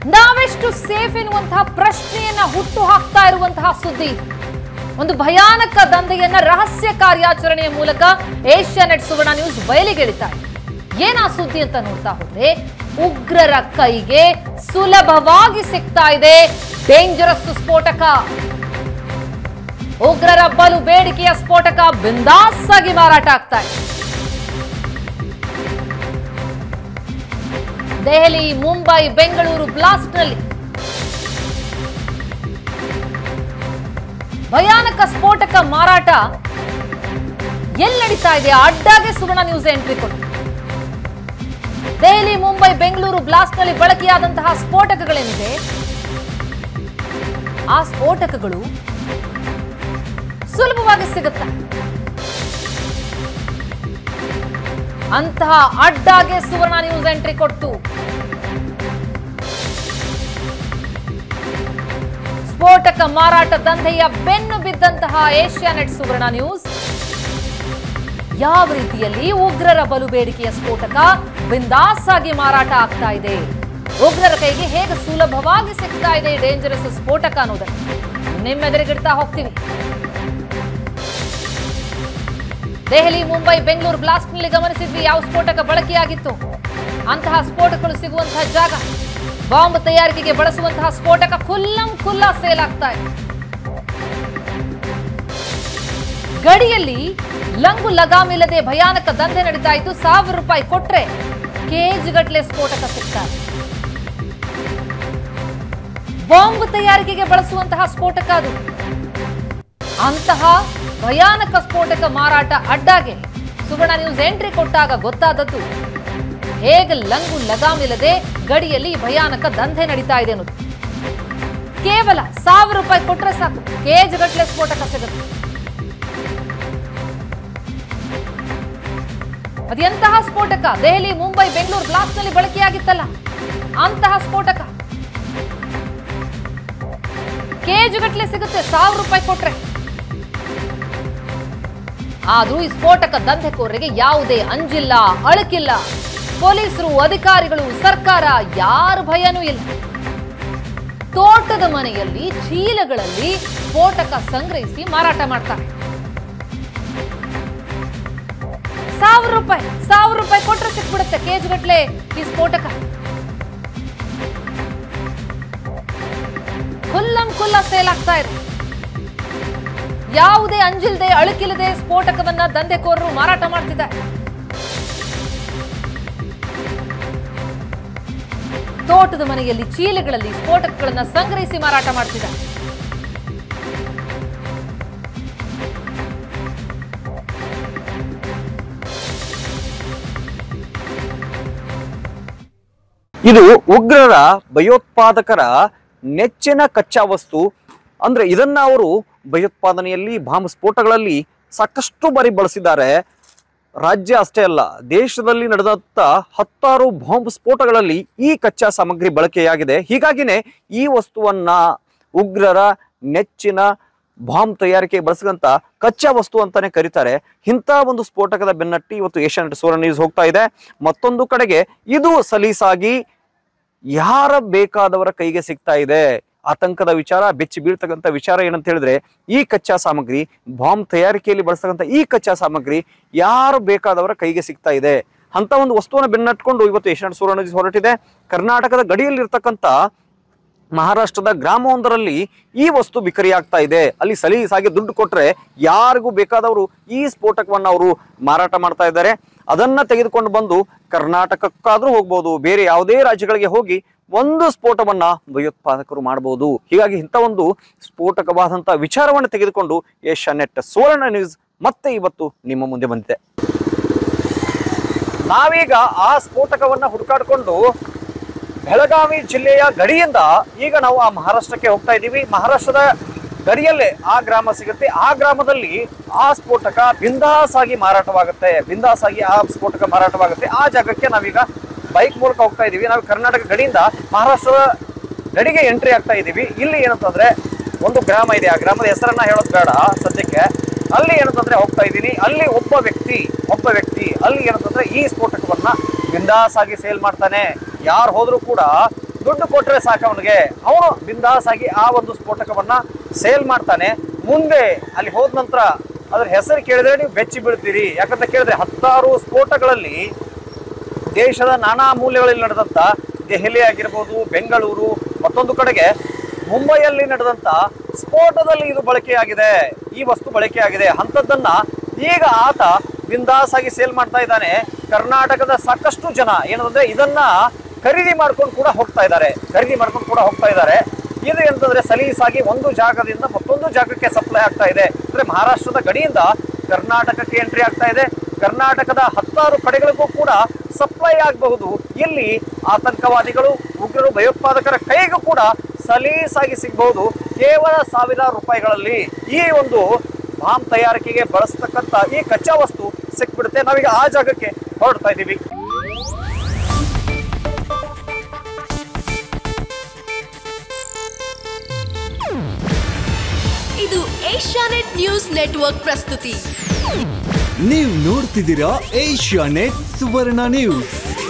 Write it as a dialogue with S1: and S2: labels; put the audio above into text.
S1: ನಾವೆಷ್ಟು ಸೇಫ್ ಎನ್ನುವಂತಹ ಪ್ರಶ್ನೆಯನ್ನ ಹುಟ್ಟು ಹಾಕ್ತಾ ಇರುವಂತಹ ಸುದ್ದಿ ಇದು. ಒಂದು ಭಯಾನಕ ದಂಧೆಯನ್ನ ರಹಸ್ಯ ಕಾರ್ಯಾಚರಣೆಯ ಮೂಲಕ ಏಷ್ಯಾ ನೆಟ್ ಸುವರ್ಣ ನ್ಯೂಸ್ ಬಯಲಿಗೆಳಿತಾ ಇದೆ ಏನಾ ಸುದ್ದಿ ಅಂತ ನೋಡ್ತಾ ಹೋದ್ರೆ ಉಗ್ರರ ಕೈಗೆ ಸುಲಭವಾಗಿ ಸಿಗ್ತಾ ಇದೆ ಡೇಂಜರಸ್ ಸ್ಫೋಟಕ ಉಗ್ರರ ಬಲು ಬೇಡಿಕೆಯ ಸ್ಫೋಟಕ ಬಿಂದಾಸ್ ಆಗಿ ಮಾರಾಟ ಆಗ್ತಾ ಇದೆ ದೆಹಲಿ ಮುಂಬೈ ಬೆಂಗಳೂರು ಬ್ಲಾಸ್ಟ್ನಲ್ಲಿ ಭಯಾನಕ ಸ್ಫೋಟಕ ಮಾರಾಟ ಎಲ್ಲಿ ನಡೀತಾ ಇದೆ ಅಡ್ಡಾಗೆ ಸುವರ್ಣ ನ್ಯೂಸ್ ಎಂಟ್ರಿ ಕೊಡ್ತು ದೆಹಲಿ ಮುಂಬೈ ಬೆಂಗಳೂರು ಬ್ಲಾಸ್ಟ್ನಲ್ಲಿ ಬಳಕೆಯಾದಂತಹ ಸ್ಫೋಟಕಗಳೇನಿದೆ ಆ ಸ್ಫೋಟಕಗಳು ಸುಲಭವಾಗಿ ಸಿಗುತ್ತೆ ಅಂತಹ ಅಡ್ಡಾಗೆ ಸುವರ್ಣ ನ್ಯೂಸ್ ಎಂಟ್ರಿ ಕೊಟ್ಟು ಸ್ಫೋಟಕ ಮಾರಾಟ ದಂಧೆಯ ಬೆನ್ನು ಬಿದ್ದಂತಹ ಏಷ್ಯಾ ನೆಟ್ ಸುವರ್ಣ ನ್ಯೂಸ್ ಯಾವ ರೀತಿಯಲ್ಲಿ ಉಗ್ರರ ಬಲು ಬೇಡಿಕೆಯ ಸ್ಫೋಟಕ ಬಿಂದಾಸ್ ಆಗಿ ಮಾರಾಟ ಆಗ್ತಾ ಇದೆ ಉಗ್ರರ ಕೈಗೆ ಹೇಗೆ ಸುಲಭವಾಗಿ ಸಿಗ್ತಾ ಇದೆ ಡೇಂಜರಸ್ ಸ್ಫೋಟಕ ಅನ್ನೋದನ್ನು ನಿಮ್ಮೆದುರಿಗಿಡ್ತಾ ಹೋಗ್ತೀವಿ ದೆಹಲಿ ಮುಂಬೈ ಬೆಂಗಳೂರು ಬ್ಲಾಸ್ಟ್ನಲ್ಲಿ ಗಮನಿಸಿದ್ವಿ ಯಾವ ಸ್ಫೋಟಕ ಬಳಕೆಯಾಗಿತ್ತು ಅಂತಹ ಸ್ಫೋಟಕಗಳು ಸಿಗುವಂತಹ ಜಾಗ ಬಾಂಬ್ ತಯಾರಿಕೆಗೆ ಬಳಸುವಂತಹ ಸ್ಫೋಟಕ ಖುಲ್ಲಂ ಖುಲ್ಲ ಸೇಲ್ ಆಗ್ತಾ ಇದೆ ಗಡಿಯಲ್ಲಿ ಲಂಗು ಲಗಾಮಿಲ್ಲದೆ ಭಯಾನಕ ದಂಧೆ ನಡೀತಾ ಇದ್ದು ಸಾವಿರ ರೂಪಾಯಿ ಕೊಟ್ರೆ ಕೇಜ್ ಗಟ್ಲೆ ಸ್ಫೋಟಕ ಸಿಗ್ತಾರೆ ಬಾಂಬ್ ತಯಾರಿಕೆಗೆ ಬಳಸುವಂತಹ ಸ್ಫೋಟಕ ಅದು ಅಂತಹ ಭಯಾನಕ ಸ್ಫೋಟಕ ಮಾರಾಟ ಅಡ್ಡಾಗೆ ಸುವರ್ಣ ನ್ಯೂಸ್ ಎಂಟ್ರಿ ಕೊಟ್ಟಾಗ ಗೊತ್ತಾದದ್ದು ಹೇಗೆ ಲಂಗು ಲಗಾಮಿಲ್ಲದೆ ಗಡಿಯಲ್ಲಿ ಭಯಾನಕ ದಂಧೆ ನಡೀತಾ ಇದೆ ಅನ್ನೋದು ಕೇವಲ ಸಾವಿರ ರೂಪಾಯಿ ಕೊಟ್ರೆ ಸಾಕು ಕೇಜ್ ಗಟ್ಲೆ ಸ್ಫೋಟಕ ಸಿಗುತ್ತೆ ಅದೆಂತಹ ಸ್ಫೋಟಕ ದೆಹಲಿ ಮುಂಬೈ ಬೆಂಗಳೂರು ಬ್ಲಾಸ್ಟ್ನಲ್ಲಿ ಬಳಕೆಯಾಗಿತ್ತಲ್ಲ ಅಂತಹ ಸ್ಫೋಟಕ ಕೇಜ್ ಗಟ್ಲೆ ಸಿಗುತ್ತೆ ಸಾವಿರ ರೂಪಾಯಿ ಕೊಟ್ರೆ ಆದ್ರೂ ಈ ಸ್ಫೋಟಕ ದಂಧೆಕೋರರಿಗೆ ಯಾವುದೇ ಅಂಜಿಲ್ಲ ಅಳಕಿಲ್ಲ ಪೊಲೀಸರು ಅಧಿಕಾರಿಗಳು ಸರ್ಕಾರ ಯಾರ ಭಯನೂ ಇಲ್ಲ ತೋಟದ ಮನೆಯಲ್ಲಿ ಚೀಲಗಳಲ್ಲಿ ಸ್ಫೋಟಕ ಸಂಗ್ರಹಿಸಿ ಮಾರಾಟ ಮಾಡ್ತಾರೆ ಸಾವಿರ ರೂಪಾಯಿ ಸಾವಿರ ರೂಪಾಯಿ ಕೊಟ್ರೆ ಸಿಕ್ಬಿಡುತ್ತೆ ಕೇಜ್ ಗಟ್ಲೆ ಈ ಸ್ಫೋಟಕ ಖುಲ್ಲಂ ಖುಲ್ಲ ಸೇಲ್ ಆಗ್ತಾ ಇದೆ ಯಾವುದೇ ಅಂಜಿಲ್ದೆ ಅಳುಕಿಲ್ಲದೆ ಸ್ಫೋಟಕವನ್ನ ದಂಧೆಕೋರರು ಮಾರಾಟ ಮಾಡ್ತಿದ್ದಾರೆ ತೋಟದ ಮನೆಯಲ್ಲಿ ಚೀಲಗಳಲ್ಲಿ ಸ್ಫೋಟಕಗಳನ್ನ ಸಂಗ್ರಹಿಸಿ ಮಾರಾಟ ಮಾಡ್ತಿದ್ದಾರೆ
S2: ಇದು ಉಗ್ರರ ಭಯೋತ್ಪಾದಕರ ನೆಚ್ಚಿನ ಕಚ್ಚಾ ವಸ್ತು ಅಂದ್ರೆ ಇದನ್ನ ಅವರು ಭಯೋತ್ಪಾದನೆಯಲ್ಲಿ ಬಾಂಬ್ ಸ್ಫೋಟಗಳಲ್ಲಿ ಸಾಕಷ್ಟು ಬಾರಿ ಬಳಸಿದ್ದಾರೆ ರಾಜ್ಯ ಅಷ್ಟೇ ಅಲ್ಲ ದೇಶದಲ್ಲಿ ನಡೆದಂತ ಹತ್ತಾರು ಬಾಂಬ್ ಸ್ಫೋಟಗಳಲ್ಲಿ ಈ ಕಚ್ಚಾ ಸಾಮಗ್ರಿ ಬಳಕೆಯಾಗಿದೆ ಹೀಗಾಗಿನೇ ಈ ವಸ್ತುವನ್ನ ಉಗ್ರರ ನೆಚ್ಚಿನ ಬಾಂಬ್ ತಯಾರಿಕೆ ಬಳಸಿದಂತ ಕಚ್ಚಾ ವಸ್ತು ಅಂತಾನೆ ಕರೀತಾರೆ ಇಂಥ ಒಂದು ಸ್ಫೋಟಕದ ಬೆನ್ನಟ್ಟಿ ಇವತ್ತು ಏಷ್ಯಾನೆಟ್ ಸುವರ್ಣ ನ್ಯೂಸ್ ಹೋಗ್ತಾ ಇದೆ ಮತ್ತೊಂದು ಕಡೆಗೆ ಇದು ಸಲೀಸಾಗಿ ಯಾರ ಬೇಕಾದವರ ಕೈಗೆ ಸಿಗ್ತಾ ಇದೆ ಆತಂಕದ ವಿಚಾರ ಬೆಚ್ಚಿ ಬೀಳ್ತಕ್ಕಂಥ ವಿಚಾರ ಏನಂತ ಹೇಳಿದ್ರೆ ಈ ಕಚ್ಚಾ ಸಾಮಗ್ರಿ ಬಾಂಬ್ ತಯಾರಿಕೆಯಲ್ಲಿ ಬಳಸ್ತಕ್ಕಂಥ ಈ ಕಚ್ಚಾ ಸಾಮಗ್ರಿ ಯಾರು ಬೇಕಾದವರ ಕೈಗೆ ಸಿಗ್ತಾ ಇದೆ ಅಂತ ಒಂದು ವಸ್ತುವನ್ನು ಬೆನ್ನಟ್ಕೊಂಡು ಇವತ್ತು ಏಷ್ಯಾನೆಟ್ ಸುವರ್ಣ ನ್ಯೂಸ್ ಹೊರಟಿದೆ ಕರ್ನಾಟಕದ ಗಡಿಯಲ್ಲಿರ್ತಕ್ಕಂಥ ಮಹಾರಾಷ್ಟ್ರದ ಗ್ರಾಮವೊಂದರಲ್ಲಿ ಈ ವಸ್ತು ಬಿಕರಿಯಾಗ್ತಾ ಇದೆ ಅಲ್ಲಿ ಸಲೀಸಾಗಿ ದುಡ್ಡು ಕೊಟ್ರೆ ಯಾರಿಗೂ ಬೇಕಾದವರು ಈ ಸ್ಫೋಟಕವನ್ನ ಅವರು ಮಾರಾಟ ಮಾಡ್ತಾ ಇದ್ದಾರೆ ಅದನ್ನ ತೆಗೆದುಕೊಂಡು ಬಂದು ಕರ್ನಾಟಕಕ್ಕಾದ್ರೂ ಹೋಗ್ಬೋದು ಬೇರೆ ಯಾವುದೇ ರಾಜ್ಯಗಳಿಗೆ ಹೋಗಿ ಒಂದು ಸ್ಫೋಟವನ್ನ ಭಯೋತ್ಪಾದಕರು ಮಾಡಬಹುದು ಹೀಗಾಗಿ ಇಂಥ ಒಂದು ಸ್ಫೋಟಕವಾದಂತ ವಿಚಾರವನ್ನು ತೆಗೆದುಕೊಂಡು ಏಷ್ಯಾ ನೆಟ್ ಸುವರ್ಣ ನ್ಯೂಸ್ ಮತ್ತೆ ಇವತ್ತು ನಿಮ್ಮ ಮುಂದೆ ಬಂದಿದೆ ನಾವೀಗ ಆ ಸ್ಫೋಟಕವನ್ನ ಹುಡುಕಾಡಿಕೊಂಡು ಬೆಳಗಾವಿ ಜಿಲ್ಲೆಯ ಗಡಿಯಿಂದ ಈಗ ನಾವು ಆ ಮಹಾರಾಷ್ಟ್ರಕ್ಕೆ ಹೋಗ್ತಾ ಇದ್ದೀವಿ ಮಹಾರಾಷ್ಟ್ರದ ಗಡಿಯಲ್ಲೇ ಆ ಗ್ರಾಮ ಸಿಗುತ್ತೆ ಆ ಗ್ರಾಮದಲ್ಲಿ ಆ ಸ್ಫೋಟಕ ಬಿಂದಾಸ್ ಆಗಿ ಮಾರಾಟವಾಗುತ್ತೆ ಬಿಂದಾಸ್ ಆಗಿ ಆ ಸ್ಫೋಟಕ ಮಾರಾಟವಾಗುತ್ತೆ ಆ ಜಾಗಕ್ಕೆ ನಾವೀಗ ಬೈಕ್ ಮೂಲಕ ಹೋಗ್ತಾ ಇದ್ದೀವಿ ನಾವು ಕರ್ನಾಟಕ ಗಡಿಯಿಂದ ಮಹಾರಾಷ್ಟ್ರದ ಗಡಿಗೆ ಎಂಟ್ರಿ ಆಗ್ತಾ ಇದ್ದೀವಿ ಇಲ್ಲಿ ಏನಂತಂದ್ರೆ ಒಂದು ಗ್ರಾಮ ಇದೆ ಆ ಗ್ರಾಮದ ಹೆಸರನ್ನ ಹೇಳೋದು ಬೇಡ ಸದ್ಯಕ್ಕೆ ಅಲ್ಲಿ ಏನಂತಂದ್ರೆ ಹೋಗ್ತಾ ಇದ್ದೀನಿ ಅಲ್ಲಿ ಒಬ್ಬ ವ್ಯಕ್ತಿ ಒಬ್ಬ ವ್ಯಕ್ತಿ ಅಲ್ಲಿ ಏನಂತಂದ್ರೆ ಈ ಸ್ಫೋಟಕವನ್ನ ಬಿಂದಾಸ್ ಆಗಿ ಸೇಲ್ ಮಾಡ್ತಾನೆ ಯಾರು ಹೋದ್ರು ಕೂಡ ದುಡ್ಡು ಕೊಟ್ರೆ ಸಾಕು ಅವನಿಗೆ ಅವನು ಬಿಂದಾಸ್ ಆಗಿ ಆ ಒಂದು ಸ್ಫೋಟಕವನ್ನ ಸೇಲ್ ಮಾಡ್ತಾನೆ ಮುಂದೆ ಅಲ್ಲಿ ಹೋದ ನಂತರ ಅದ್ರ ಹೆಸರು ಕೇಳಿದ್ರೆ ನೀವು ಬೆಚ್ಚಿ ಬೀಳ್ತೀರಿ ಯಾಕಂತ ಕೇಳಿದ್ರೆ ಹತ್ತಾರು ಸ್ಫೋಟಗಳಲ್ಲಿ ದೇಶದ ನಾನಾ ಮೂಲೆಗಳಲ್ಲಿ ನಡೆದಂತ ದೆಹಲಿ ಆಗಿರ್ಬೋದು ಬೆಂಗಳೂರು ಮತ್ತೊಂದು ಕಡೆಗೆ ಮುಂಬೈಯಲ್ಲಿ ನಡೆದಂತ ಸ್ಫೋಟದಲ್ಲಿ ಇದು ಬಳಕೆಯಾಗಿದೆ ಈ ವಸ್ತು ಬಳಕೆಯಾಗಿದೆ ಅಂಥದ್ದನ್ನ ಈಗ ಆತ ಬಿಂದಾಸ್ ಆಗಿ ಸೇಲ್ ಮಾಡ್ತಾ ಇದ್ದಾನೆ ಕರ್ನಾಟಕದ ಸಾಕಷ್ಟು ಜನ ಏನಂದ್ರೆ ಇದನ್ನ ಖರೀದಿ ಮಾಡ್ಕೊಂಡು ಕೂಡ ಹೋಗ್ತಾ ಇದ್ದಾರೆ ಖರೀದಿ ಮಾಡ್ಕೊಂಡು ಕೂಡ ಹೋಗ್ತಾ ಇದ್ದಾರೆ ಇದು ಎಂತಂದ್ರೆ ಸಲೀಸಾಗಿ ಒಂದು ಜಾಗದಿಂದ ಮತ್ತೊಂದು ಜಾಗಕ್ಕೆ ಸಪ್ಲೈ ಆಗ್ತಾ ಇದೆ ಅಂದ್ರೆ ಮಹಾರಾಷ್ಟ್ರದ ಗಡಿಯಿಂದ ಕರ್ನಾಟಕಕ್ಕೆ ಎಂಟ್ರಿ ಆಗ್ತಾ ಇದೆ ಕರ್ನಾಟಕದ ಹತ್ತಾರು ಕಡೆಗಳಿಗೂ ಕೂಡ ಸಪ್ಲೈ ಆಗಬಹುದು ಇಲ್ಲಿ ಆತಂಕವಾದಿಗಳು ಉಗ್ರರು ಭಯೋತ್ಪಾದಕರ ಕೈಗೂ ಕೂಡ ಸಲೀಸಾಗಿ ಸಿಗಬಹುದು ಕೇವಲ ಸಾವಿರಾರು ರೂಪಾಯಿಗಳಲ್ಲಿ ಈ ಒಂದು ಬಾಂಬ್ ತಯಾರಿಕೆಗೆ ಬಳಸ್ತಕ್ಕಂತ ಈ ಕಚ್ಚಾ ವಸ್ತು ಸಿಕ್ಬಿಡುತ್ತೆ ನಾವೀಗ ಆ ಜಾಗಕ್ಕೆ ಹೊರಡ್ತಾ ಇದ್ದೀವಿ
S3: ಇದು ಏಷ್ಯಾನೆಟ್ ನ್ಯೂಸ್ ನೆಟ್ವರ್ಕ್ ಪ್ರಸ್ತುತಿ
S4: ನೀವು ನೋಡ್ತಿದ್ದೀರಾ ಏಷ್ಯಾ ನೆಟ್ ಸುವರ್ಣ ನ್ಯೂಸ್